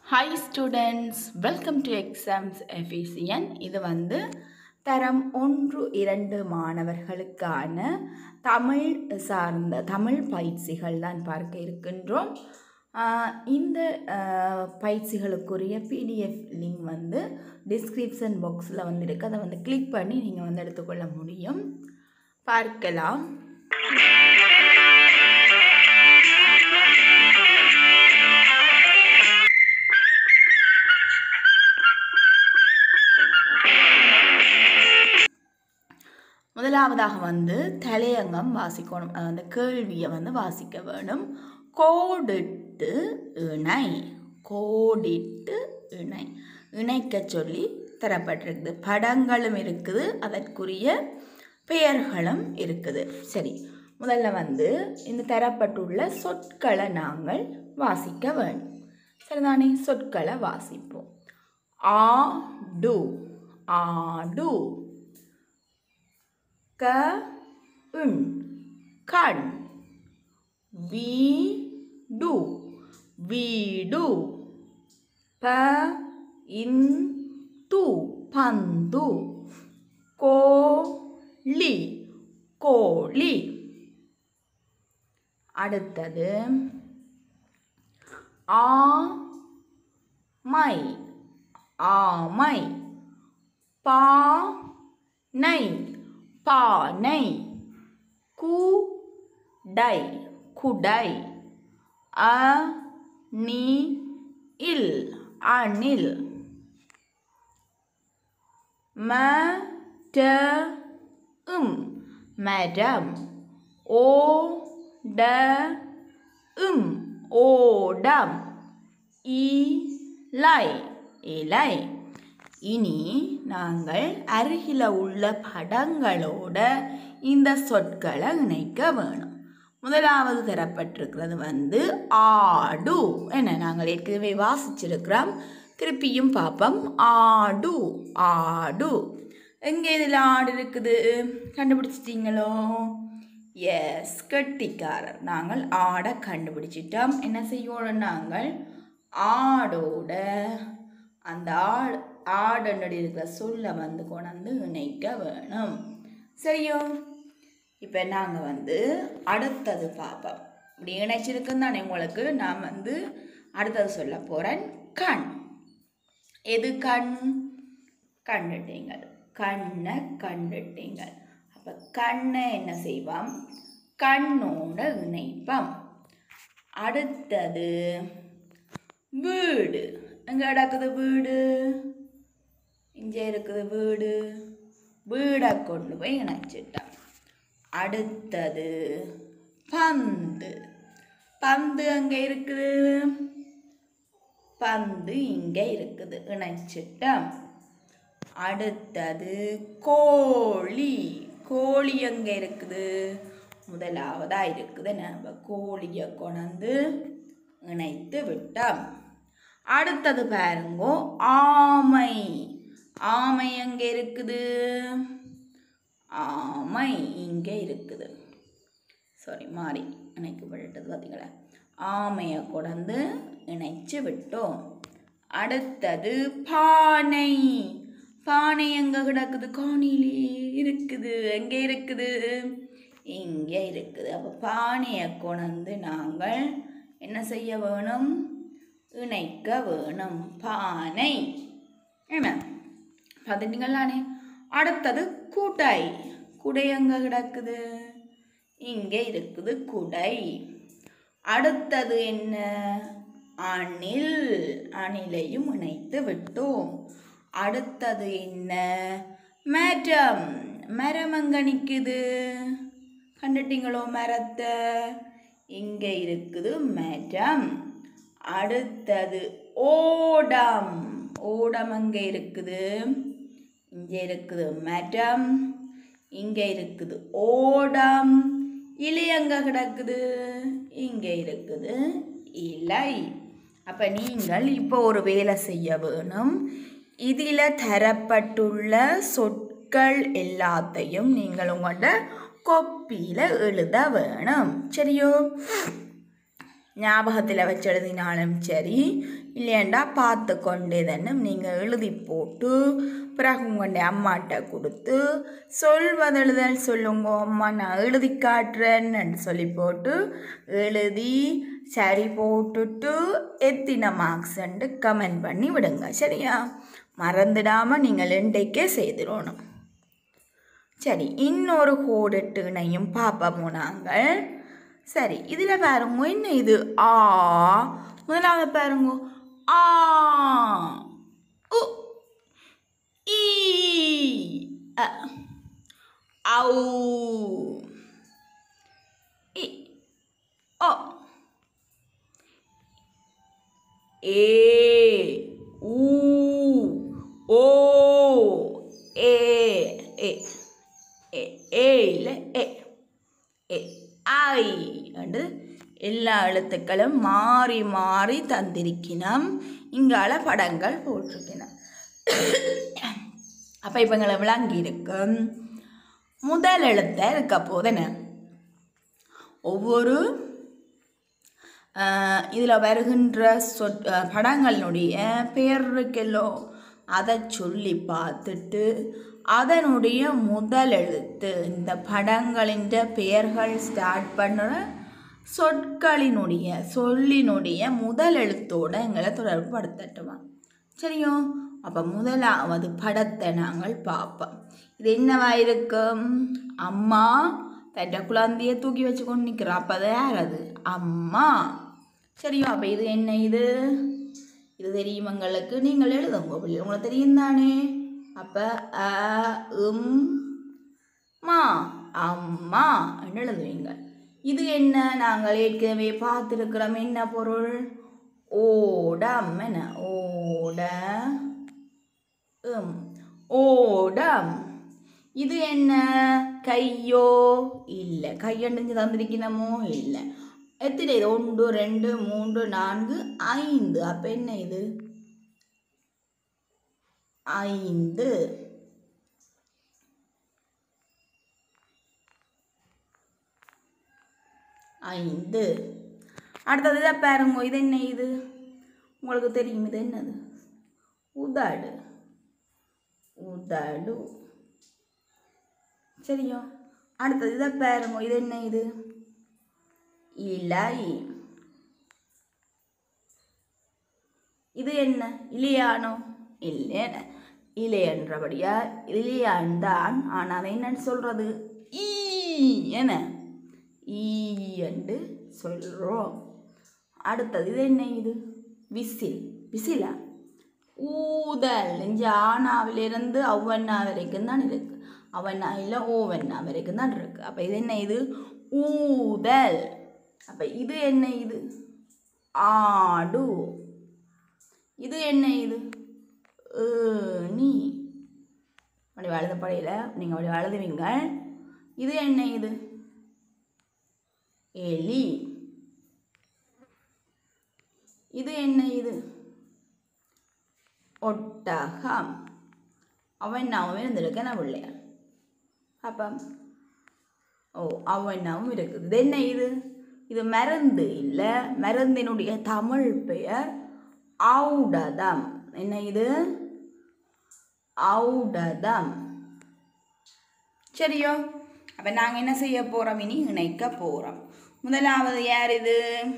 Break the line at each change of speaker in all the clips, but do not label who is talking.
hi students welcome to exams efficient இது வந்து தரம் ஒன்று இரண்டு மாணவர்களுக்கான தமிழ் சார்ந்த தமிழ் பயிற்சிகள் தான் பார்க்க இருக்கின்றோம் ஆஹ் இந்த ஆஹ், பயிற்சிகளுக்குரிய பிடிஎஃப் லிங்க் வந்து டிஸ்கிரிப்ஷன் பாக்ஸில் வந்து இருக்குது அதை வந்து கிளிக் பண்ணி நீங்கள் வந்து எடுத்துக்கொள்ள முடியும் பார்க்கலாம் முதலாவதாக வந்து தலையங்கம் வாசிக்கணும் அது அந்த கேள்வியை வந்து வாசிக்க வேணும் கோடிட்டு இணை கோடிட்டு இணை இணைக்க சொல்லி தரப்பட்டிருக்குது படங்களும் இருக்குது அதற்குரிய பெயர்களும் இருக்குது சரி முதல்ல வந்து இந்த தரப்பட்டுள்ள சொற்களை நாங்கள் வாசிக்க வேண்டும் சரிதானே சொற்களை வாசிப்போம் ஆடு ஆடு க உன் கண் வீடு வீடு ப இந்து பந்து கோழி கோழி அடுத்தது ஆமை ஆமை பானை பானை குடை குடை அ நீ இல் அணில் ம ட உம் மரம் ஓ ட உம் ஓடம் இலை இலை இனி நாங்கள் அருகில் உள்ள படங்களோட இந்த சொற்களை இணைக்க வேணும் முதலாவது தரப்பட்டிருக்கிறது வந்து ஆடு என்ன நாங்கள் ஏற்கனவே வாசிச்சிருக்கிறோம் திருப்பியும் பார்ப்போம் ஆடு ஆடு எங்கே இதில் ஆடு இருக்குது கண்டுபிடிச்சிட்டீங்களோ எஸ் கெட்டிக்காரர் நாங்கள் ஆடை கண்டுபிடிச்சிட்டோம் என்ன செய்யணும் நாங்கள் ஆடோட அந்த ஆடு ஆடனுடைய இருக்கிற சொல்லை வந்து கொண்டாந்து இணைக்க வேணும் சரியோ இப்போ நாங்கள் வந்து அடுத்தது பார்ப்போம் இப்படி இணைச்சிருக்குன்னு தானே உங்களுக்கு நான் வந்து அடுத்தது சொல்ல போகிறேன் கண் எது கண் கண்டுட்டீங்கள் கண்ணை கண்டுட்டீங்கள் அப்போ கண்ணை என்ன செய்வோம் கண்ணோட இணைப்போம் அடுத்தது வீடு எங்கே கிடக்குது வீடு இங்கே இருக்குது வீடு வீடை கொண்டு போய் இணைச்சிட்டோம் அடுத்தது பந்து பந்து அங்கே இருக்குது பந்து இங்கே இருக்குது இணைச்சிட்டோம் அடுத்தது கோழி கோழி எங்கே இருக்குது முதலாவதாக இருக்குது நம்ம கோழியை கொண்டு இணைத்து விட்டோம் அடுத்தது பாருங்கோ ஆமை ஆமை எங்கே இருக்குது ஆமை இங்கே இருக்குது சாரி மாறி இணைக்கப்பட்டது பார்த்தீங்களா ஆமையை கொண்டு இணைச்சு விட்டோம் அடுத்தது பானை பானை எங்கே கிடக்குது காணிலே இருக்குது எங்கே இருக்குது இங்கே இருக்குது அப்போ பானையை கொண்டு நாங்கள் என்ன செய்ய வேணும் இணைக்க வேணும் பானை என்ன பார்த்துட்டீங்களானே அடுத்தது குடை குடை எங்கே கிடக்குது இங்கே இருக்குது குடை அடுத்தது என்ன அணில் அணிலையும் இணைத்து விட்டோம் அடுத்தது என்ன மரம் மரம் எங்க நிற்குது கண்டுட்டீங்களோ மரத்தை இங்கே இருக்குது மரம் அடுத்தது ஓடம் ஓடம் அங்கே இருக்குது இங்கே இருக்குது மரம் இங்கே இருக்குது ஓடம் இலை அங்கே கிடக்குது இங்கே இருக்குது இலை அப்போ நீங்கள் இப்போ ஒரு வேலை செய்ய வேணும் இதில் தரப்பட்டுள்ள சொற்கள் எல்லாத்தையும் நீங்கள் உங்களோட கொப்பியில் எழுத வேணும் சரியோ ஞாபகத்தில் வச்சு எழுதினாலும் சரி இல்லையாண்டா பார்த்து கொண்டே தானே நீங்கள் எழுதி போட்டு பிறகு உங்களுடைய அம்மாட்ட கொடுத்து சொல்வதெழுதல் சொல்லுங்க அம்மா நான் எழுதி காட்டுறேன்னு சொல்லி போட்டு எழுதி சரி போட்டுட்டு எத்தின மார்க்ஸ்ன்ட்டு கமெண்ட் பண்ணி விடுங்க சரியா மறந்துடாமல் நீங்கள் இன்றைக்கே செய்திடணும் சரி இன்னொரு கோடிட்டு இணையும் பார்ப்போமோ நாங்கள் சரி இதில் பாருங்க என்ன இது ஆ முதலாவது பாருங்க ஆ உ ஈ அ ஔ இ ஓ ஏ ஊ ஓ ஏ ஏ ஏ ஏ இல்லை ஏ ஏ ஐ என்று எல்லா எழுத்துக்களும் மாறி மாறி தந்திருக்கணும் இங்கால படங்கள் போட்டிருக்கணும் அப்போ இப்போ எங்களை விளங்கி இருக்கும் முதல் எழுத்தை இருக்க போதுன ஒவ்வொரு இதில் வருகின்ற சொற் அஹ், படங்களினுடைய பெயர் இருக்கல்லோ அதை சொல்லி பார்த்துட்டு அதனுடைய முதல் எழுத்து இந்த படங்களின் பெயர்கள் ஸ்டார்ட் பண்ணுற சொற்களினுடைய சொல்லினுடைய முதல் எழுத்தோட எங்களை தொடர்பு படுத்தட்டுமா சரியோ அப்போ முதலாவது படத்தை நாங்கள் பார்ப்போம் இது என்னவா இருக்கும் அம்மா தட்ட குழந்தைய தூக்கி வச்சு கொண்டு நிற்கிறோம் அப்போ அது யார் அது அம்மா சரியோ அப்போ இது என்ன இது இது தெரியும் எங்களுக்கு நீங்கள் எழுதுங்க பிள்ளை உங்களுக்கு தெரியும் தானே அப்போ அ உம் மா அம்மா என்று எழுதுவீங்க இது என்ன நாங்கள் ஏற்கனவே பார்த்துருக்கிறோம் என்ன பொருள் ஓடம் என்ன ஓட உம் ஓடம் இது என்ன கையோ இல்லை கையண்டிஞ்சு தந்திருக்கணுமோ இல்லை எத்தனை இது ஒன்று ரெண்டு மூன்று நான்கு ஐந்து அப்போ என்ன இது ஐந்து ஐந்து அடுத்தது இதை பாருங்க இது என்ன இது உங்களுக்கு தெரியும் இது என்னது உதடு உதடு சரியோ அடுத்தது இதை பாருங்க இது என்ன இது இலை இது என்ன இலியானோ இல்லைன்னு இலையன்றபடியா இலியான் தான் ஆனால் அதை என்னன்னு சொல்கிறது ஈ என்ன ஈ என்று சொல்கிறோம் அடுத்தது இது என்ன இது விசில் விசிலா ஊதல் நெஞ்சு ஆனாவிலிருந்து ஒவ்வொன்னா வரைக்கும் தான் இருக்கு அவனா இல்லை ஓவன்னா வரைக்கும் தான் இருக்கு அப்போ இது என்ன இது ஊதல் அப்போ இது என்ன இது ஆடு இது என்ன இது நீ அப்படி வலது படையில் நீங்கள் அப்படி வலதுவீங்க இது என்ன இது எலி இது என்ன இது ஒட்டகம் அவன் நாவும் இருந்திருக்க நான் பிள்ளையா அப்போ ஓ அவனாவும் இருக்குது இது என்ன இது இது மருந்து இல்லை மருந்தினுடைய தமிழ் பெயர் ஔடதம் என்ன இது ஔடதம் சரியோ அப்போ நாங்கள் என்ன செய்ய போகிறோம் இனி இணைக்க போகிறோம் முதலாவது யார் இது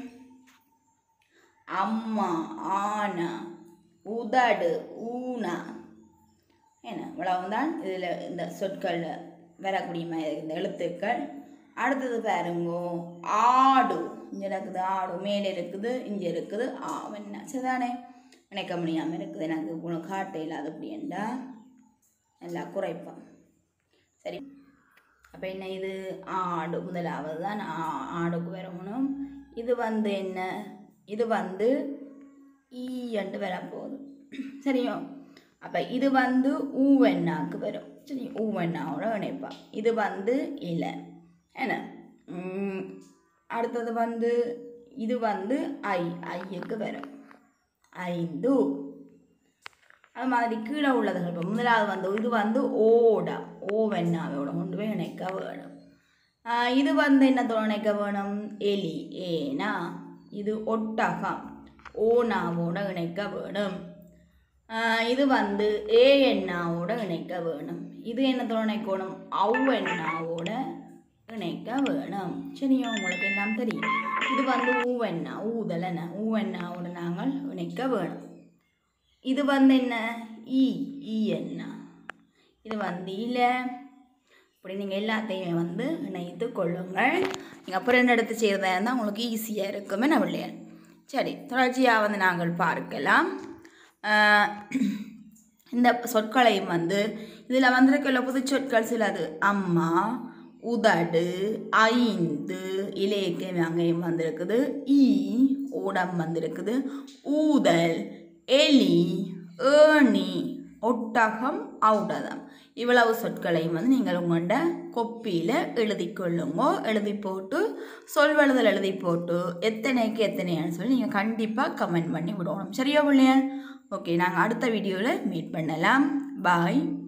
அம்மா ஆனா உதடு ஊனா என்ன இவ்வளவுதான் இதில் இந்த சொற்களில் வரக்கூடிய மாதிரி இந்த எழுத்துக்கள் அடுத்தது பாருங்கோ ஆடு இங்கே இருக்குது ஆடு மேலே இருக்குது இங்கே இருக்குது ஆவண்ணா சரிதானே இணைக்க முடியாமல் இருக்குது எனக்கு உனக்கு காட்ட இல்லாத அப்படின்டா நல்லா குறைப்போம் சரி அப்போ என்ன இது ஆடு முதலாவது தான் ஆ- ஆடுக்கு வரணும் இது வந்து என்ன இது வந்து ஈயண்டு வரப்போகுது சரியோ அப்போ இது வந்து ஊவெண்ணாக்கு வரும் சரி ஊவெண்ணாவோட இணைப்பா இது வந்து இலை என்ன உம், அடுத்தது வந்து இது வந்து ஐ ஐயுக்கு வரும் ஐந்து அது மாதிரி கீழே உள்ளதுகள் இப்போ முதலாவது வந்து இது வந்து ஓடா ஓவெண்ணாவோட கொண்டு போய் இணைக்க வேணும் ஆஹ் இது வந்து என்னத்தோட இணைக்க வேணும் எலி ஏனா இது ஒட்டகம் ஓனாவோட இணைக்க வேணும் ஆஹ் இது வந்து ஏ எண்ணாவோட இணைக்க வேணும் இது என்னத்தோட இணைக்கணும் அவ் எண்ணாவோட இணைக்க வேணும் சரியா உங்களுக்கு எல்லாம் தெரியும் இது வந்து ஊவெண்ணா ஊதல் என்ன ஊவெண்ணாவோட நாங்கள் இணைக்க வேணும் இது வந்து என்ன ஈ ஈ எண்ணா இது வந்து இல்லை இப்படி நீங்கள் எல்லாத்தையுமே வந்து இணைத்து கொள்ளுங்கள் நீங்கள் அப்புறம் ரெண்டு எடுத்து செய்கிறதா இருந்தால் உங்களுக்கு ஈஸியாக இருக்குமே நான் பிள்ளையர் சரி தொடர்ச்சியாக வந்து நாங்கள் பார்க்கலாம் ஆஹ் இந்த சொற்களையும் வந்து இதில் வந்திருக்கிற புது சொற்கள் சிலது அம்மா உதடு ஐந்து இலேக்கியம் அங்கேயும் வந்திருக்குது ஈ ஓடம் வந்திருக்குது ஊதல் எலி ஏணி ஒட்டகம் ஔடதம் இவ்வளவு சொற்களையும் வந்து நீங்கள் உங்கள்கிட்ட கொப்பியில் எழுதி கொள்ளுங்கோ எழுதி போட்டு சொல்வழுதல் எழுதி போட்டு எத்தனைக்கு எத்தனையான்னு சொல்லி நீங்கள் கண்டிப்பாக கமெண்ட் பண்ணி விடணும் சரியா பிள்ளையா ஓகே நாங்கள் அடுத்த வீடியோவில் மீட் பண்ணலாம் பாய்